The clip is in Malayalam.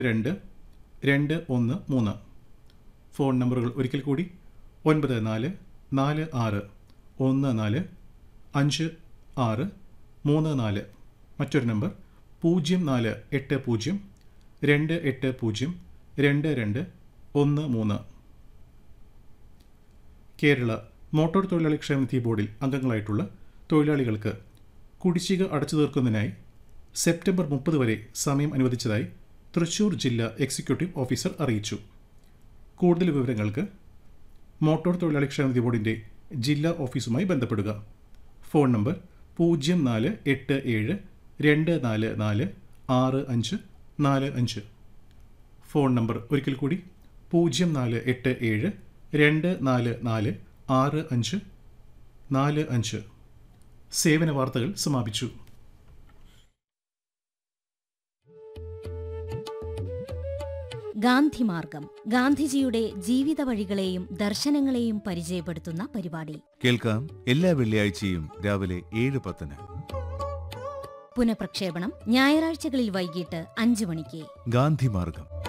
രണ്ട് രണ്ട് ഒന്ന് മൂന്ന് ഫോൺ നമ്പറുകൾ ഒരിക്കൽ കൂടി ഒൻപത് നാല് നാല് ആറ് ഒന്ന് നാല് അഞ്ച് ആറ് മൂന്ന് നാല് മറ്റൊരു നമ്പർ പൂജ്യം നാല് എട്ട് പൂജ്യം രണ്ട് എട്ട് പൂജ്യം രണ്ട് രണ്ട് ഒന്ന് മൂന്ന് കേരള മോട്ടോർ തൊഴിലാളി ക്ഷേമനിധി ബോർഡിൽ അംഗങ്ങളായിട്ടുള്ള തൊഴിലാളികൾക്ക് കുടിശ്ശിക അടച്ചു തീർക്കുന്നതിനായി സെപ്റ്റംബർ മുപ്പത് വരെ സമയം അനുവദിച്ചതായി തൃശൂർ ജില്ലാ എക്സിക്യൂട്ടീവ് ഓഫീസർ അറിയിച്ചു കൂടുതൽ വിവരങ്ങൾക്ക് മോട്ടോർ തൊഴിലാളി ക്ഷേമനിധി ബോർഡിൻ്റെ ജില്ലാ ഓഫീസുമായി ബന്ധപ്പെടുക ഫോൺ നമ്പർ പൂജ്യം നാല് എട്ട് ഏഴ് രണ്ട് നാല് നാല് ആറ് അഞ്ച് നാല് അഞ്ച് ഫോൺ നമ്പർ ഒരിക്കൽ കൂടി പൂജ്യം നാല് എട്ട് ഏഴ് രണ്ട് നാല് നാല് ആറ് അഞ്ച് നാല് അഞ്ച് സേവന വാർത്തകൾ സമാപിച്ചു ഗാന്ധിമാർഗം ഗാന്ധിജിയുടെ ജീവിത വഴികളെയും ദർശനങ്ങളെയും പരിചയപ്പെടുത്തുന്ന പരിപാടി കേൾക്കാം എല്ലാ വെള്ളിയാഴ്ചയും രാവിലെ ഏഴ് പത്തിന് പുനഃപ്രക്ഷേപണം ഞായറാഴ്ചകളിൽ വൈകിട്ട് അഞ്ചു മണിക്ക് ഗാന്ധിമാർഗം